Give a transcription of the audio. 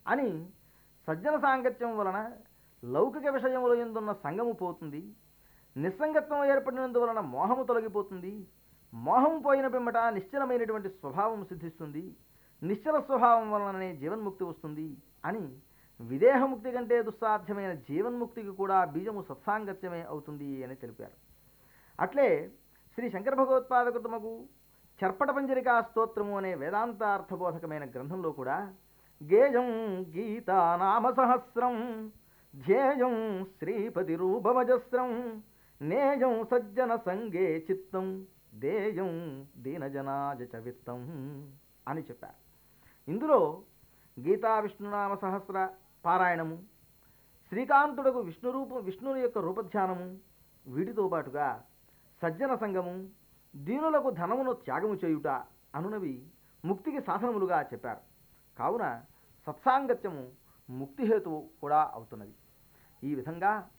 అని సజ్జన సాంగత్యం వలన లౌకిక విషయముల ఎందున్న సంగము పోతుంది నిస్సంగత్వం ఏర్పడినందువలన మోహము తొలగిపోతుంది మోహం పోయిన పిమ్మట నిశ్చలమైనటువంటి స్వభావం సిద్ధిస్తుంది నిశ్చల స్వభావం వలననే జీవన్ముక్తి వస్తుంది అని విదేహముక్తి కంటే దుస్సాధ్యమైన జీవన్ముక్తికి కూడా బీజము సత్సాంగత్యమే అవుతుంది అని తెలిపారు అట్లే శ్రీ శంకర భగవత్పాదకృతమకు చర్పట పంజరికా స్తోత్రము అనే వేదాంతార్థబోధకమైన గ్రంథంలో కూడా గేయం గీతా నామ సహస్రం ధ్యేయం శ్రీపతి రూపమజస్రం నేయం సజ్జన సంగే చిత్తం దేయం దీనజనాజ చ విత్తం అని చెప్పారు ఇందులో గీతా విష్ణునామ సహస్ర పారాయణము శ్రీకాంతుడకు విష్ణు రూపం విష్ణుని యొక్క రూపధ్యానము వీటితో పాటుగా సజ్జన సంగము దీనులకు ధనమును త్యాగము చేయుట అనునవి ముక్తికి సాధనములుగా చెప్పారు కావున సత్సాంగత్యము ముక్తిహేతువు కూడా అవుతున్నది ఈ విధంగా